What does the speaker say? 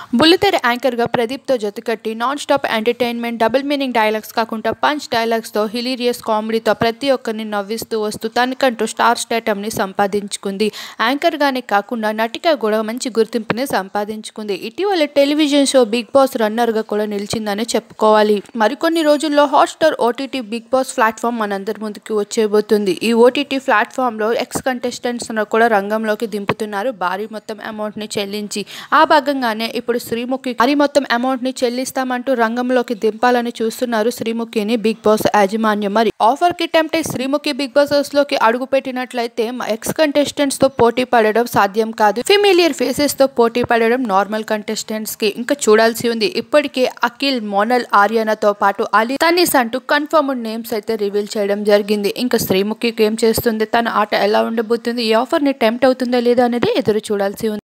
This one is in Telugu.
బుల్లితెర యాంకర్గా ప్రదీప్తో జతకట్టి non stop entertainment double meaning dialogues కాకుండా పంచ్ డైలాగ్స్తో హిలీరియస్ కామెడీతో ప్రతి ఒక్కరిని నవ్విస్తూ వస్తూ తనకంటూ స్టార్ స్టేటమ్ని సంపాదించుకుంది యాంకర్గానే కాకుండా నటిగా కూడా మంచి గుర్తింపుని సంపాదించుకుంది ఇటీవల టెలివిజన్ షో బిగ్ బాస్ రన్నర్గా కూడా నిలిచిందని చెప్పుకోవాలి మరికొన్ని రోజుల్లో Hotstar OTT Bigg Boss platform మనందరి ముందుకు వచ్చేబోతుంది ఈ ఓటీటీ ప్లాట్ఫామ్లో ఎక్స్ కంటెస్టెంట్స్ కూడా రంగంలోకి దింపుతున్నారు భారీ మొత్తం అమౌంట్ని చెల్లించి ఆ భాగంగానే ఇప్పుడు శ్రీముఖి భారీ మొత్తం అమౌంట్ ని చెల్లిస్తామంటూ రంగంలోకి దింపాలని చూస్తున్నారు శ్రీముఖిని బిగ్ బాస్ యాజమాన్యం మరి ఆఫర్ కి టెంప్ట్ అయి శ్రీముఖి బిగ్ బాస్ హౌస్ లోకి అడుగు పెట్టినట్లయితే ఎక్స్ కంటెస్టెంట్స్ తో పోటీ పడడం సాధ్యం కాదు ఫిమిలియర్ ఫేసెస్ తో పోటీ పడడం నార్మల్ కంటెస్టెంట్స్ కి ఇంకా చూడాల్సి ఉంది ఇప్పటికే అఖిల్ మోనల్ ఆర్యనతో పాటు అలీ తనీస్ అంటూ కన్ఫర్మ్డ్ నేమ్స్ అయితే రివీల్ చేయడం జరిగింది ఇంకా శ్రీముఖికి ఏం చేస్తుంది తన ఆట ఎలా ఉండబోతుంది ఈ ఆఫర్ ని టెంప్ట్ అవుతుందా లేదా అనేది ఎదురు చూడాల్సి ఉంది